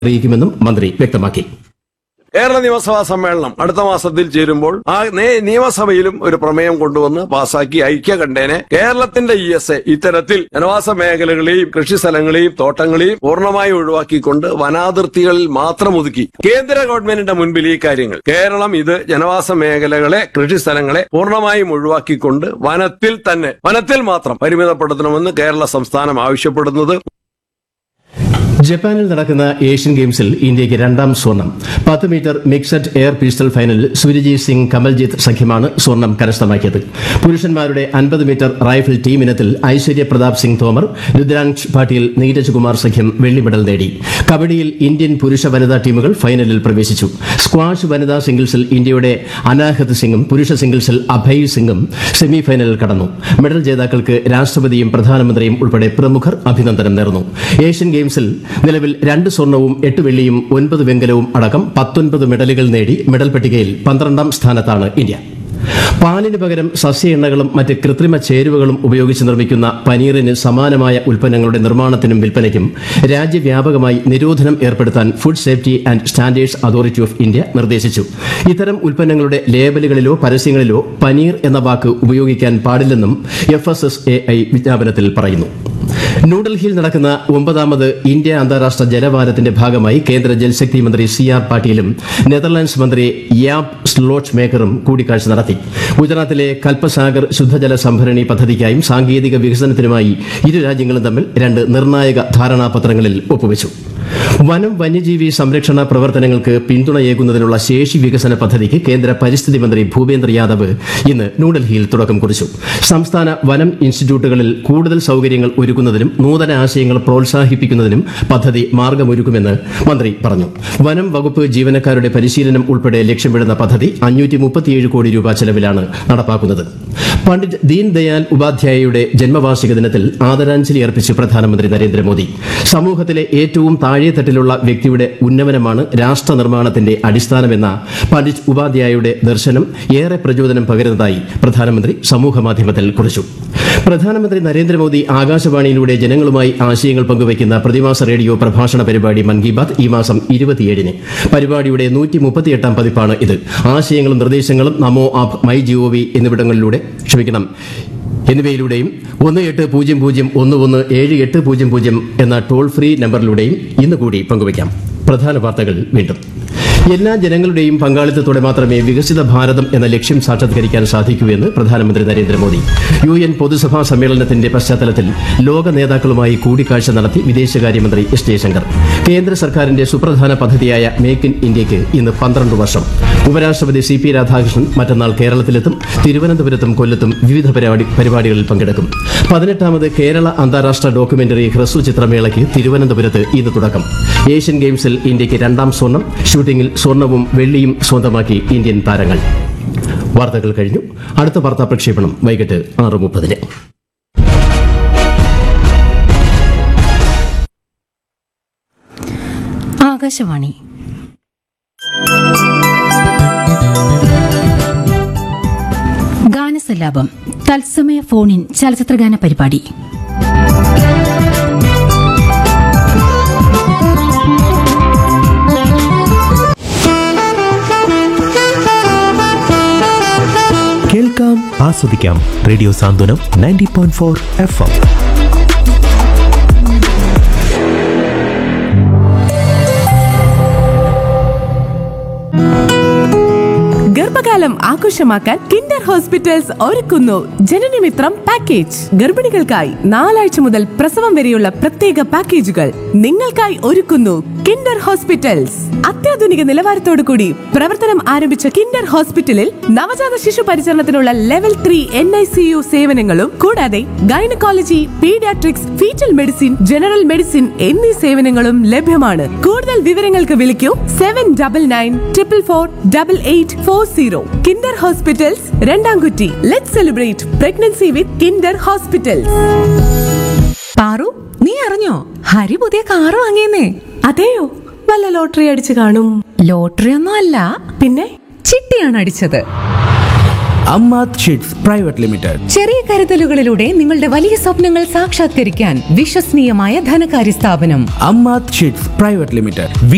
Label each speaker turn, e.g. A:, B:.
A: അറിയിക്കുമെന്നും മന്ത്രി വ്യക്തമാക്കി
B: കേരള നിയമസഭാ സമ്മേളനം അടുത്ത മാസത്തിൽ ചേരുമ്പോൾ ആ നേ- നിയമസഭയിലും ഒരു പ്രമേയം കൊണ്ടുവന്ന് പാസാക്കി ഐക്യകണ്ഠേനെ കേരളത്തിന്റെ ഇ എസ് എ ഇത്തരത്തിൽ ജനവാസ മേഖലകളെയും കൃഷിസ്ഥലങ്ങളെയും തോട്ടങ്ങളെയും പൂർണ്ണമായി ഒഴിവാക്കിക്കൊണ്ട് വനാതിർത്തികളിൽ മാത്രം ഒതുക്കി കേന്ദ്ര ഗവൺമെന്റിന്റെ മുൻപിൽ ഈ കാര്യങ്ങൾ കേരളം ഇത് ജനവാസ മേഖലകളെ കൃഷിസ്ഥലങ്ങളെ പൂർണ്ണമായും ഒഴിവാക്കിക്കൊണ്ട് വനത്തിൽ തന്നെ വനത്തിൽ മാത്രം പരിമിതപ്പെടുത്തണമെന്ന് കേരള സംസ്ഥാനം ആവശ്യപ്പെടുന്നത്
A: ജപ്പാനിൽ നടക്കുന്ന ഏഷ്യൻ ഗെയിംസിൽ ഇന്ത്യയ്ക്ക് രണ്ടാം സ്വർണം പത്ത് മീറ്റർ മിക്സഡ് എയർ പിസ്റ്റൾ ഫൈനലിൽ സുരജിത് സിംഗ് കമൽജിത്ത് സഖ്യമാണ് സ്വർണം കരസ്ഥമാക്കിയത് പുരുഷന്മാരുടെ അൻപത് മീറ്റർ റൈഫിൾ ടീം ഇനത്തിൽ ഐശ്വര്യ പ്രതാപ് സിംഗ് തോമർ രുദ്രാംശ് പാട്ടീൽ നീരജ് കുമാർ സഖ്യം വെള്ളി മെഡൽ നേടി കബഡിയിൽ ഇന്ത്യൻ പുരുഷ വനിതാ ടീമുകൾ ഫൈനലിൽ പ്രവേശിച്ചു സ്ക്വാഷ് വനിതാ സിംഗിൾസിൽ ഇന്ത്യയുടെ അനാഹത് സിംഗും പുരുഷ സിംഗിൾസിൽ അഭയ് സിംഗും സെമി ഫൈനലിൽ കടന്നു മെഡൽ ജേതാക്കൾക്ക് രാഷ്ട്രപതിയും പ്രധാനമന്ത്രിയും ഉൾപ്പെടെ പ്രമുഖർ അഭിനന്ദനം നേർന്നു ഏഷ്യൻ ഗെയിംസിൽ നിലവിൽ രണ്ട് സ്വർണവും എട്ട് വെള്ളിയും ഒൻപത് വെങ്കലവും അടക്കം പത്തൊൻപത് മെഡലുകൾ നേടി മെഡൽ പട്ടികയിൽ പന്ത്രണ്ടാം സ്ഥാനത്താണ് ഇന്ത്യ പാലിന് പകരം സസ്യ എണ്ണകളും മറ്റ് കൃത്രിമ ചേരുവകളും ഉപയോഗിച്ച് നിർമ്മിക്കുന്ന പനീറിന് സമാനമായ ഉൽപ്പന്നങ്ങളുടെ നിർമ്മാണത്തിനും വിൽപ്പനയ്ക്കും രാജ്യവ്യാപകമായി നിരോധനം ഏർപ്പെടുത്താൻ food safety and standards authority of India നിർദ്ദേശിച്ചു ഇത്തരം ഉൽപ്പന്നങ്ങളുടെ ലേബലുകളിലോ പരസ്യങ്ങളിലോ പനീർ എന്ന വാക്ക് ഉപയോഗിക്കാൻ പാടില്ലെന്നും F S S A I വിജ്ഞാപനത്തിൽ പറയുന്നു ന്യൂഡൽഹിയിൽ നടക്കുന്ന ഒമ്പതാമത് ഇന്ത്യ അന്താരാഷ്ട്ര ജലവാരത്തിന്റെ ഭാഗമായി കേന്ദ്ര ജൽശക്തി മന്ത്രി സി ആർ പാട്ടീലും നെതർലാൻഡ്സ് മന്ത്രി യാബ് സ്ലോട്ട് മേക്കറും കൂടിക്കാഴ്ച നടത്തി ഗുജറാത്തിലെ കൽപ്പസാഗർ ശുദ്ധജല സംഭരണി പദ്ധതിക്കായും സാങ്കേതിക വികസനത്തിനുമായി ഇരു രാജ്യങ്ങളും തമ്മിൽ രണ്ട് നിർണായക ധാരണാപത്രങ്ങളിൽ ഒപ്പുവച്ചു വനം വന്യജീവി സംരക്ഷണ പ്രവർത്തനങ്ങൾക്ക് പിന്തുണയേകുന്നതിനുള്ള ശേഷി വികസന പദ്ധതിക്ക് കേന്ദ്ര പരിസ്ഥിതി മന്ത്രി ഭൂപേന്ദ്ര യാദവ് ഇന്ന് ന്യൂഡൽഹിയിൽ തുടക്കം കുറിച്ചു സംസ്ഥാന വനം ഇൻസ്റ്റിറ്റ്യൂട്ടുകളിൽ കൂടുതൽ സൌകര്യങ്ങൾ ഒരുക്കുന്നതിനും നൂതന ആശയങ്ങൾ പ്രോത്സാഹിപ്പിക്കുന്നതിനും പദ്ധതി മാർഗമൊരുക്കുമെന്ന് മന്ത്രി പറഞ്ഞു വനം വകുപ്പ് ജീവനക്കാരുടെ പരിശീലനം ഉൾപ്പെടെ ലക്ഷ്യമിടുന്ന പദ്ധതി അഞ്ഞൂറ്റി മുപ്പത്തിയേഴ് കോടി രൂപ ചെലവിലാണ് നടപ്പാക്കുന്നത് പണ്ഡിറ്റ് ദീൻ ദയാൽ ഉപാധ്യായയുടെ ജന്മവാർഷിക ദിനത്തിൽ ആദരാഞ്ജലി അർപ്പിച്ച് പ്രധാനമന്ത്രി നരേന്ദ്രമോദി സമൂഹത്തിലെ ഏറ്റവും താഴെത്തട്ടിലുള്ള വ്യക്തിയുടെ ഉന്നമനമാണ് രാഷ്ട്ര നിർമ്മാണത്തിന്റെ അടിസ്ഥാനമെന്ന പണ്ഡിറ്റ് ഉപാധ്യായയുടെ ദർശനം ഏറെ പ്രചോദനം പകരുന്നതായി പ്രധാനമന്ത്രി സമൂഹമാധ്യമത്തിൽ കുറിച്ചു പ്രധാനമന്ത്രി നരേന്ദ്രമോദി ആകാശവാണിയിലൂടെ ജനങ്ങളുമായി ആശയങ്ങൾ പങ്കുവയ്ക്കുന്ന പ്രതിമാസ റേഡിയോ പ്രഭാഷണ പരിപാടി മൻ കി ബാത് ഈ മാസം ഇരുപത്തിയേഴിന് പരിപാടിയുടെ നൂറ്റി മുപ്പത്തിയെട്ടാം പതിപ്പാണ് ഇത് ആശയങ്ങളും നിർദ്ദേശങ്ങളും നമോ ആപ്പ് മൈ ജിഒവി എന്നിവിടങ്ങളിലൂടെ ക്ഷമിക്കണം എന്നിവയിലൂടെയും ഒന്ന് എട്ട് പൂജ്യം പൂജ്യം ഒന്ന് ഒന്ന് ഏഴ് എട്ട് പൂജ്യം പൂജ്യം എന്ന ടോൾ ഫ്രീ നമ്പറിലൂടെയും ഇന്ന് കൂടി പങ്കുവയ്ക്കാം പ്രധാന വാർത്തകൾ വീണ്ടും എല്ലാ ജനങ്ങളുടെയും പങ്കാളിത്തത്തോടെ മാത്രമേ വികസിത ഭാരതം എന്ന ലക്ഷ്യം സാക്ഷാത്കരിക്കാൻ സാധിക്കൂ എന്ന് പ്രധാനമന്ത്രി നരേന്ദ്രമോദി യു എൻ പൊതുസഭാ സമ്മേളനത്തിന്റെ പശ്ചാത്തലത്തിൽ ലോക നേതാക്കളുമായി കൂടിക്കാഴ്ച നടത്തി വിദേശകാര്യമന്ത്രി എസ് ജയശങ്കർ കേന്ദ്ര സർക്കാരിന്റെ സുപ്രധാന പദ്ധതിയായ മേക്ക് ഇൻ ഇന്ത്യയ്ക്ക് ഇന്ന് പന്ത്രണ്ട് വർഷം ഉപരാഷ്ട്രപതി സി പി രാധാകൃഷ്ണൻ മറ്റന്നാൾ കേരളത്തിലെത്തും തിരുവനന്തപുരത്തും കൊല്ലത്തും വിവിധ പരിപാടി പരിപാടികളിൽ പങ്കെടുക്കും പതിനെട്ടാമത് കേരള അന്താരാഷ്ട്ര ഡോക്യുമെന്ററി ഹ്രസ്വ ചിത്രമേളയ്ക്ക് തിരുവനന്തപുരത്ത് ഇന്ന് തുടക്കം ഏഷ്യൻ ഗെയിംസിൽ ഇന്ത്യയ്ക്ക് രണ്ടാം സ്വർണം ഷൂട്ടിംഗിൽ സ്വർണവും വെള്ളിയും സ്വന്തമാക്കി ഇന്ത്യൻ താരങ്ങൾ വാർത്തകൾ കഴിഞ്ഞു അടുത്ത വാർത്താ പ്രക്ഷേപണം വൈകിട്ട് ആറ് മുപ്പതിന്
C: ആകാശവാണി ഗാനസല്ലാപം തത്സമയ ഫോണിൻ ചലച്ചിത്രഗാന പരിപാടി
D: കേൾക്കാം ആസ്വദിക്കാം radio Santhwanam ninety point four F M
E: ഗർഭകാലം ആഘോഷമാക്കാൻ കിൻഡർ ഹോസ്പിറ്റൽസ് ഒരുക്കുന്നു ജനനമിത്രം പാക്കേജ് ഗർഭിണികൾക്കായി നാലാഴ്ച മുതൽ പ്രസവം വരെയുള്ള പ്രത്യേക പാക്കേജുകൾ നിങ്ങൾക്കായി ഒരുക്കുന്നു കിൻഡർ ഹോസ്പിറ്റൽസ് അത്യാധുനിക നിലവാരത്തോടു കൂടി പ്രവർത്തനം ആരംഭിച്ച കിൻഡർ ഹോസ്പിറ്റലിൽ നവജാത ശിശു പരിചരണത്തിനുള്ള level three N I C U സേവനങ്ങളും കൂടാതെ gynaecology paediatrics foetal medicine general medicine എന്നീ സേവനങ്ങളും ലഭ്യമാണ് കൂടുതൽ വിവരങ്ങൾക്ക് വിളിക്കൂ seven double nine triple four double eight four zero Kinder hospitals Randamkutty let celebrate pregnancy with Kinder hospitals
F: Paru നീ അറിഞ്ഞോ ഹരി പുതിയ കാറ് വാങ്ങിയെന്നേ
E: അതെയോ വല്ല ലോട്ടറി അടിച്ചു കാണും
F: ലോട്ടറി ഒന്നും അല്ല
E: പിന്നെ
F: ചിട്ടിയാണ് അടിച്ചത്
G: അമ്മാത് ഷീറ്റ്സ് പ്രൈവറ്റ് ലിമിറ്റഡ്
F: ചെറിയ കരുതലുകളിലൂടെ നിങ്ങളുടെ വലിയ സ്വപ്നങ്ങൾ സാക്ഷാത്കരിക്കാൻ വിശ്വസനീയമായ ധനകാര്യ സ്ഥാപനം
G: അമ്മാത് ഷീറ്റ്സ് പ്രൈവറ്റ് ലിമിറ്റഡ്